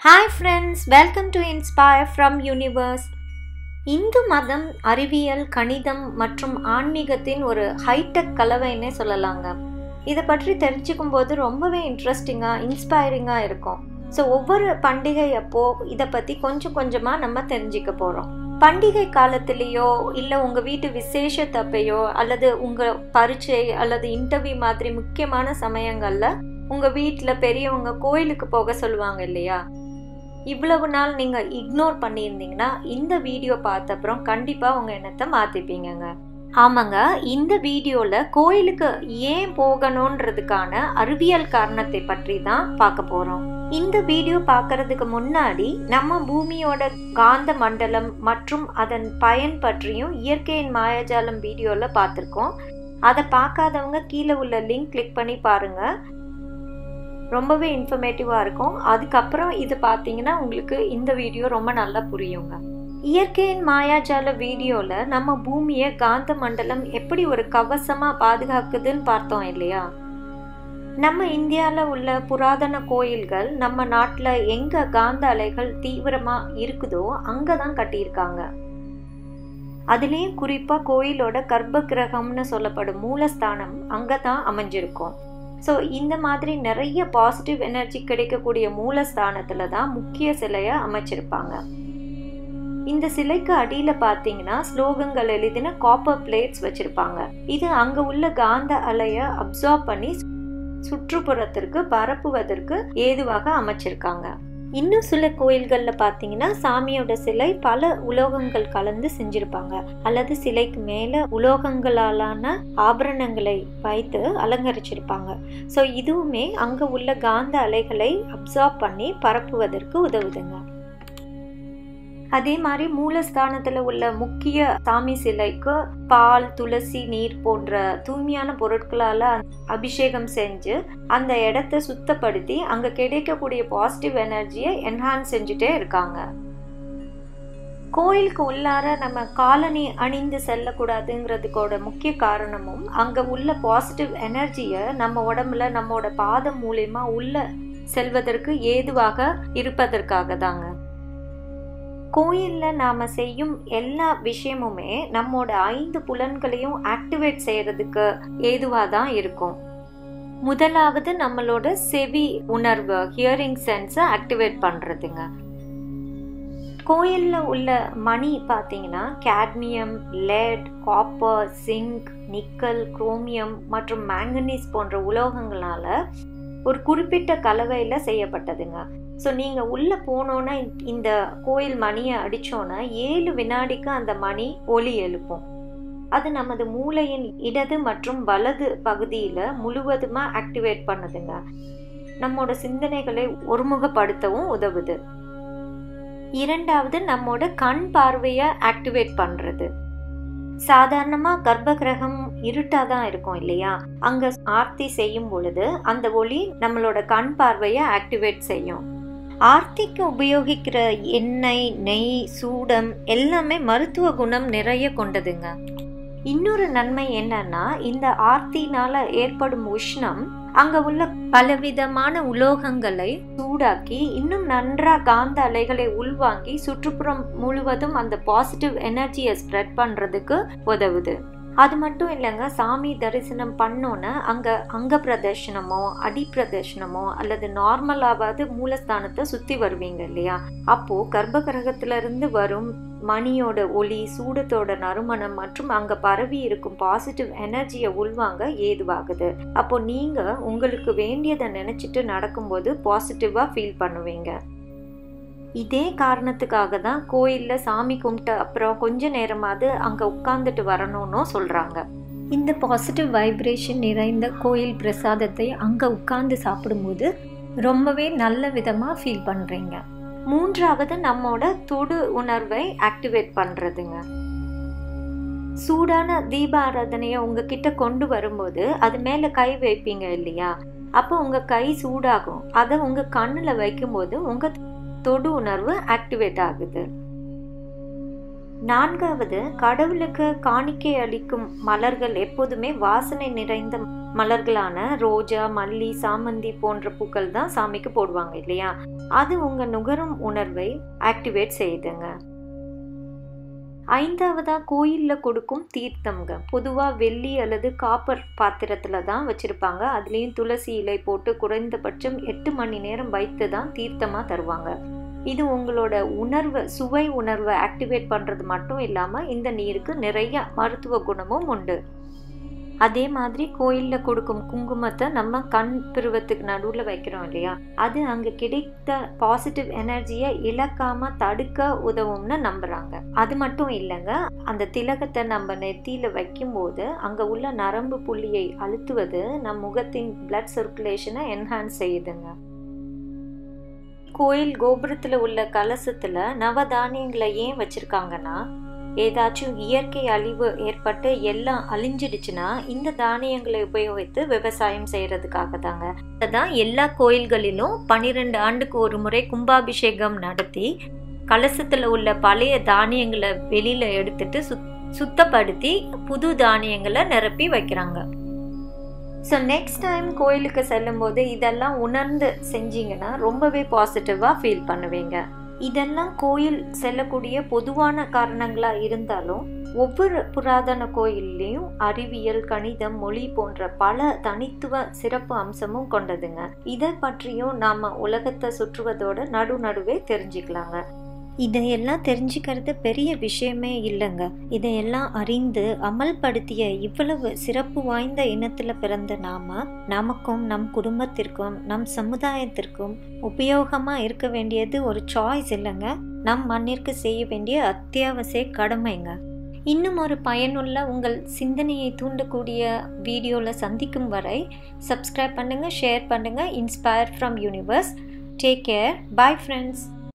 hi friends welcome to inspire from universe Hindu மதம் அறிவியல் கணிதம் மற்றும் ஆன்மீகத்தின் ஒரு ஹைடெக் கலவைன்னே சொல்லலாங்க இதை பற்றி தெரிஞ்சுக்கும் போது ரொம்பவே இன்ட்ரெஸ்டிங்காக இன்ஸ்பைரிங்காக இருக்கும் ஸோ ஒவ்வொரு பண்டிகை அப்போ இதை பற்றி கொஞ்சம் கொஞ்சமாக நம்ம தெரிஞ்சுக்க போகிறோம் பண்டிகை காலத்திலேயோ இல்லை உங்கள் வீட்டு விசேஷத்தப்பையோ அல்லது உங்கள் பரீட்சை அல்லது இன்டர்வியூ மாதிரி முக்கியமான சமயங்களில் உங்கள் வீட்டில் பெரியவங்க கோயிலுக்கு போக சொல்லுவாங்க இல்லையா இவ்வளவு நாள் நீங்கள் இக்னோர் பண்ணியிருந்தீங்கன்னா இந்த வீடியோ பார்த்த அப்புறம் கண்டிப்பாக உங்கள் எண்ணத்தை மாற்றிப்பீங்கங்க ஆமாங்க இந்த வீடியோவில் கோயிலுக்கு ஏன் போகணுன்றதுக்கான அறிவியல் காரணத்தை பற்றி தான் பார்க்க போகிறோம் இந்த வீடியோ பார்க்கறதுக்கு முன்னாடி நம்ம பூமியோட காந்த மண்டலம் மற்றும் அதன் பயன் பற்றியும் இயற்கையின் மாயாஜாலம் வீடியோவில் பார்த்துருக்கோம் அதை பார்க்காதவங்க கீழே உள்ள லிங்க் கிளிக் பண்ணி பாருங்கள் ரொம்பவே இன்ஃபர்மேட்டிவாக இருக்கும் அதுக்கப்புறம் இது பார்த்தீங்கன்னா உங்களுக்கு இந்த வீடியோ ரொம்ப நல்லா புரியுங்க இயற்கையின் மாயாஜால வீடியோவில் நம்ம பூமியை காந்த மண்டலம் எப்படி ஒரு கவசமாக பாதுகாக்குதுன்னு பார்த்தோம் இல்லையா நம்ம இந்தியாவில் உள்ள புராதன கோயில்கள் நம்ம நாட்டில் எங்கே காந்த அலைகள் தீவிரமாக இருக்குதோ அங்கே தான் கட்டியிருக்காங்க அதுலேயும் குறிப்பாக கோயிலோட கர்ப்ப கிரகம்னு சொல்லப்படும் மூலஸ்தானம் அங்கே தான் அமைஞ்சிருக்கும் ஸோ இந்த மாதிரி நிறைய பாசிட்டிவ் எனர்ஜி கிடைக்கக்கூடிய மூலஸ்தானத்தில் தான் முக்கிய சிலையை அமைச்சிருப்பாங்க இந்த சிலைக்கு அடியில் பார்த்தீங்கன்னா ஸ்லோகங்கள் எழுதின காப்பர் பிளேட்ஸ் வச்சுருப்பாங்க இது அங்கே உள்ள காந்த அலையை அப்சார்ப் பண்ணி சுற்றுப்புறத்திற்கு பரப்புவதற்கு ஏதுவாக அமைச்சிருக்காங்க இன்னும் சில கோயில்களில் பார்த்தீங்கன்னா சாமியோட சிலை பல உலோகங்கள் கலந்து செஞ்சிருப்பாங்க அல்லது சிலைக்கு மேலே உலோகங்களாலான ஆபரணங்களை வைத்து அலங்கரிச்சிருப்பாங்க ஸோ இதுவுமே அங்கே உள்ள காந்த அலைகளை அப்சார்ப் பண்ணி பரப்புவதற்கு உதவுதுங்க அதே மாதிரி மூலஸ்தானத்தில் உள்ள முக்கிய சாமி சிலைக்கு பால் துளசி நீர் போன்ற தூய்மையான பொருட்களால் அபிஷேகம் செஞ்சு அந்த இடத்த சுத்தப்படுத்தி அங்கே கிடைக்கக்கூடிய பாசிட்டிவ் எனர்ஜியை என்ஹான்ஸ் செஞ்சுட்டே இருக்காங்க கோயிலுக்கு உள்ளார நம்ம காலனி அணிந்து செல்லக்கூடாதுங்கிறதுக்கோட முக்கிய காரணமும் அங்கே உள்ள பாசிட்டிவ் எனர்ஜியை நம்ம உடம்புல நம்மளோட பாதம் மூலயமா உள்ள செல்வதற்கு ஏதுவாக இருப்பதற்காக தாங்க கோயிலில் நாம் செய்யும் எல்லா விஷயமுமே நம்மோட ஐந்து புலன்களையும் ஆக்டிவேட் செய்யறதுக்கு ஏதுவாக தான் இருக்கும் முதலாவது நம்மளோட செவி உணர்வு ஹியரிங் சென்ஸை ஆக்டிவேட் பண்ணுறதுங்க கோயிலில் உள்ள மணி பார்த்தீங்கன்னா cadmium lead copper zinc nickel chromium மற்றும் மேங்கனீஸ் போன்ற உலோகங்களால் ஒரு குறிப்பிட்ட கலவையில் செய்யப்பட்டதுங்க ஸோ நீங்கள் உள்ளே போனோன்னா இந்த கோயில் மணியை அடித்தோன்னா ஏழு வினாடிக்கு அந்த மணி ஒலி எழுப்பும் அது நமது மூளையின் இடது மற்றும் வலது பகுதியில் முழுவதுமாக ஆக்டிவேட் பண்ணுதுங்க நம்மோட சிந்தனைகளை ஒருமுகப்படுத்தவும் உதவுது இரண்டாவது நம்மோட கண் பார்வையை ஆக்டிவேட் பண்ணுறது சாதாரணமாக கர்ப்ப கிரகம் இருட்டாக தான் இருக்கும் இல்லையா அங்கே ஆர்த்தி செய்யும் பொழுது அந்த ஒளி நம்மளோட கண் பார்வையை ஆக்டிவேட் செய்யும் ஆர்த்திக்கு உபயோகிக்கிற எண்ணெய் நெய் சூடம் எல்லாமே மருத்துவ குணம் நிறைய கொண்டதுங்க இன்னொரு நன்மை என்னன்னா இந்த ஆர்த்தினால ஏற்படும் உஷ்ணம் அங்க உள்ள பலவிதமான உலோகங்களை சூடாக்கி இன்னும் நன்றா காந்த அலைகளை உள்வாங்கி சுற்றுப்புறம் முழுவதும் அந்த பாசிட்டிவ் எனர்ஜியை ஸ்ப்ரெட் பண்றதுக்கு உதவுது அது மட்டும் இல்லைங்க சாமி தரிசனம் பண்ணோன்னு அங்கே அங்க பிரதர்ஷனமோ அடி பிரதர்ஷனமோ அல்லது நார்மலாவது மூலஸ்தானத்தை சுற்றி வருவீங்க இல்லையா அப்போது கர்ப்ப கிரகத்திலிருந்து வரும் மணியோட ஒளி சூடத்தோட நறுமணம் மற்றும் அங்கே பரவி இருக்கும் பாசிட்டிவ் எனர்ஜியை உள்வாங்க ஏதுவாகுது அப்போ நீங்கள் உங்களுக்கு வேண்டியதை நினச்சிட்டு நடக்கும்போது பாசிட்டிவாக ஃபீல் பண்ணுவீங்க இதே காரணத்துக்காக தான் கோயிலில் சாமி கும்பிட்ட அப்புறம் கொஞ்ச நேரமாவது அங்கே உட்காந்துட்டு வரணும்னு சொல்கிறாங்க இந்த பாசிட்டிவ் வைப்ரேஷன் நிறைந்த கோயில் பிரசாதத்தை அங்கே உட்கார்ந்து சாப்பிடும்போது ரொம்பவே நல்ல விதமாக ஃபீல் பண்ணுறீங்க மூன்றாவது நம்மோட தொடு உணர்வை ஆக்டிவேட் பண்ணுறதுங்க சூடான தீப ஆராதனையை உங்ககிட்ட கொண்டு வரும்போது அது மேலே கை வைப்பீங்க இல்லையா அப்போ உங்கள் கை சூடாகும் அதை உங்கள் கண்ணில் வைக்கும்போது உங்கள் தொடு உணர்வு ஆக்டிவேட் ஆகுது நான்காவது கடவுளுக்கு காணிக்கை அளிக்கும் மலர்கள் எப்போதுமே வாசனை நிறைந்த மலர்களான ரோஜா மல்லி சாமந்தி போன்ற பூக்கள் தான் சாமிக்கு போடுவாங்க இல்லையா அது உங்க நுகரும் உணர்வை ஆக்டிவேட் செய்யுதுங்க ஐந்தாவதா கோயில்ல கொடுக்கும் தீர்த்தம்ங்க பொதுவா வெள்ளி அல்லது காப்பர் பாத்திரத்துல தான் வச்சிருப்பாங்க அதுலயும் துளசி இலை போட்டு குறைந்தபட்சம் எட்டு மணி நேரம் வைத்து தான் தீர்த்தமா தருவாங்க இது உங்களோட உணர்வை சுவை உணர்வை ஆக்டிவேட் பண்றது மட்டும் இல்லாம இந்த நீருக்கு நிறைய மருத்துவ குணமும் உண்டு அதே மாதிரி கோயில்ல கொடுக்கும் குங்குமத்தை நம்ம கண் பிருவத்துக்கு நடுவில் வைக்கிறோம் இல்லையா அது அங்க கிடைத்த பாசிட்டிவ் எனர்ஜியை இழக்காம தடுக்க உதவும்னு நம்புறாங்க அது மட்டும் இல்லைங்க அந்த திலகத்தை நம்ம நெத்தியில வைக்கும் போது அங்க உள்ள நரம்பு புள்ளியை அழுத்துவது நம் முகத்தின் பிளட் சர்க்குலேஷனை என்ஹான்ஸ் செய்யுதுங்க கோயில் கோபுரத்துல உள்ள கலசத்துல நவதானியங்களை ஏன் வச்சிருக்காங்கன்னா ஏதாச்சும் இயற்கை அழிவு ஏற்பட்டு எல்லாம் அழிஞ்சிடுச்சுன்னா இந்த தானியங்களை உபயோகித்து விவசாயம் செய்யறதுக்காக தாங்க அதான் எல்லா கோயில்களிலும் பன்னிரெண்டு ஆண்டுக்கு ஒரு முறை கும்பாபிஷேகம் நடத்தி கலசத்துல உள்ள பழைய தானியங்களை வெளியில எடுத்துட்டு சுத் சுத்தப்படுத்தி புது தானியங்களை நிரப்பி வைக்கிறாங்க ஸோ நெக்ஸ்ட் டைம் கோயிலுக்கு செல்லும்போது இதெல்லாம் உணர்ந்து செஞ்சீங்கன்னா ரொம்பவே பாசிட்டிவாக ஃபீல் பண்ணுவீங்க இதெல்லாம் கோயில் செல்லக்கூடிய பொதுவான காரணங்களாக இருந்தாலும் ஒவ்வொரு புராதன கோயில்லையும் அறிவியல் கணிதம் மொழி போன்ற பல தனித்துவ சிறப்பு அம்சமும் கொண்டதுங்க இதை பற்றியும் நாம் உலகத்தை சுற்றுவதோட நடு நடுவே தெரிஞ்சுக்கலாங்க இதையெல்லாம் தெரிஞ்சுக்கிறது பெரிய விஷயமே இல்லைங்க இதையெல்லாம் அறிந்து அமல்படுத்திய இவ்வளவு சிறப்பு வாய்ந்த இனத்துல பிறந்த நாம நமக்கும் நம் குடும்பத்திற்கும் நம் சமுதாயத்திற்கும் உபயோகமா இருக்க வேண்டியது ஒரு சாய்ஸ் இல்லைங்க நம் மண்ணிற்கு செய்ய வேண்டிய அத்தியாவசிய கடமைங்க இன்னும் ஒரு பயனுள்ள உங்கள் சிந்தனையை தூண்டக்கூடிய வீடியோவில் சந்திக்கும் வரை சப்ஸ்கிரைப் பண்ணுங்கள் ஷேர் பண்ணுங்கள் inspire from universe take care bye friends